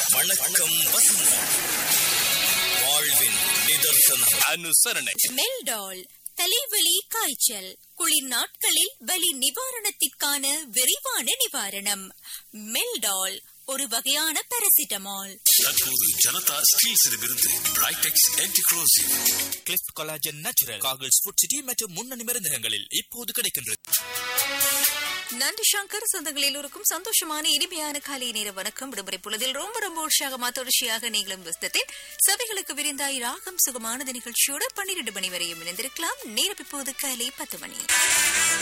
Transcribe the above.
வணக்கம் வசந்தம் வாழ்வின் நிதர்சனம் அனுசரணை மெல்டால் தலைவலி காய்ச்சல் குளிர் நாட்களில் வலி நிவாரணத்திற்கான விரைவான நிவாரணம் மெல்டால் ஒரு வகையான பாராசிட்டமால் தற்போது ஜனதா ஸ்டீல்ஸிடமிருந்து பிரைடெக்ஸ் ஆன்டிக்ரோசிவ் கிளிஃப்ட் கொலாஜன் நேச்சுரல் காகிள்ஸ் ஃபுட் சிட்டி மற்றும் முன்னணி மருந்தகங்களில் இப்போது கிடைக்கின்றது நன்றி சங்கர் சொந்தங்கள் எல்லோருக்கும் சந்தோஷமான இனிமையான காலை நேர வணக்கம் விடுமுறை பொழுதில் ரொம்ப ரொம்ப உற்சாகமா தொடர்ச்சியாக நீங்களும் புஸ்தத்தின் சபைகளுக்கு விரிந்தாய் ராகம் சுகமானது நிகழ்ச்சியோடு பன்னிரண்டு மணி வரையும் இணைந்திருக்கலாம் நேரம் இப்போது காலை பத்து மணி